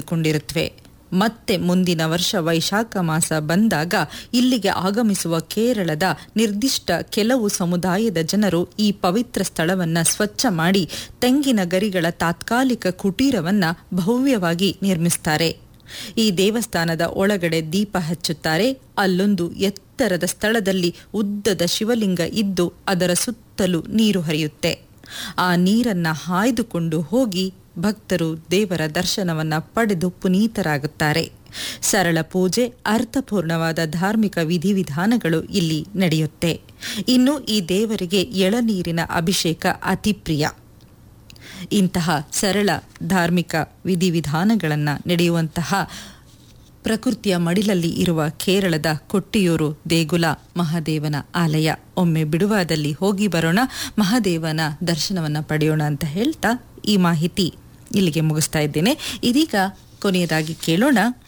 ತೆರೆದುಕೊಂಡಿರುತ್ತವೆ ಮತ್ತೆ ಮುಂದಿನ ವರ್ಷ ವೈಶಾಖ ಮಾಸ ಬಂದಾಗ ಇಲ್ಲಿಗೆ ಆಗಮಿಸುವ ಕೇರಳದ ನಿರ್ದಿಷ್ಟ ಕೆಲವು ಸಮುದಾಯದ ಜನರು ಈ ಪವಿತ್ರ ಸ್ಥಳವನ್ನ ಸ್ವಚ್ಛ ಮಾಡಿ ತೆಂಗಿನ ಗರಿಗಳ ತಾತ್ಕಾಲಿಕ ಕುಟೀರವನ್ನ ಭವ್ಯವಾಗಿ ನಿರ್ಮಿಸ್ತಾರೆ ಈ ದೇವಸ್ಥಾನದ ಒಳಗಡೆ ದೀಪ ಹಚ್ಚುತ್ತಾರೆ ಅಲ್ಲೊಂದು ಎತ್ತರದ ಸ್ಥಳದಲ್ಲಿ ಉದ್ದದ ಶಿವಲಿಂಗ ಇದ್ದು ಅದರ ಸುತ್ತಲೂ ನೀರು ಹರಿಯುತ್ತೆ ಆ ನೀರನ್ನ ಹಾಯ್ದುಕೊಂಡು ಹೋಗಿ ಭಕ್ತರು ದೇವರ ದರ್ಶನವನ್ನ ಪಡೆದು ಪುನೀತರಾಗುತ್ತಾರೆ ಸರಳ ಪೂಜೆ ಅರ್ಥಪೂರ್ಣವಾದ ಧಾರ್ಮಿಕ ವಿಧಿವಿಧಾನಗಳು ಇಲ್ಲಿ ನಡೆಯುತ್ತೆ ಇನ್ನು ಈ ದೇವರಿಗೆ ಎಳನೀರಿನ ಅಭಿಷೇಕ ಅತಿ ಪ್ರಿಯ ಇಂತಹ ಸರಳ ಧಾರ್ಮಿಕ ವಿಧಿವಿಧಾನಗಳನ್ನು ನಡೆಯುವಂತಹ ಪ್ರಕೃತಿಯ ಮಡಿಲಲ್ಲಿ ಇರುವ ಕೇರಳದ ಕೊಟ್ಟಿಯೂರು ದೇಗುಲ ಮಹಾದೇವನ ಆಲಯ ಒಮ್ಮೆ ಬಿಡುವಾದಲ್ಲಿ ಹೋಗಿ ಬರೋಣ ಮಹಾದೇವನ ದರ್ಶನವನ್ನ ಪಡೆಯೋಣ ಅಂತ ಹೇಳ್ತಾ ಈ ಮಾಹಿತಿ ಇಲ್ಲಿಗೆ ಮುಗಿಸ್ತಾ ಇದ್ದೇನೆ ಇದೀಗ ಕೊನೆಯದಾಗಿ ಕೇಳೋಣ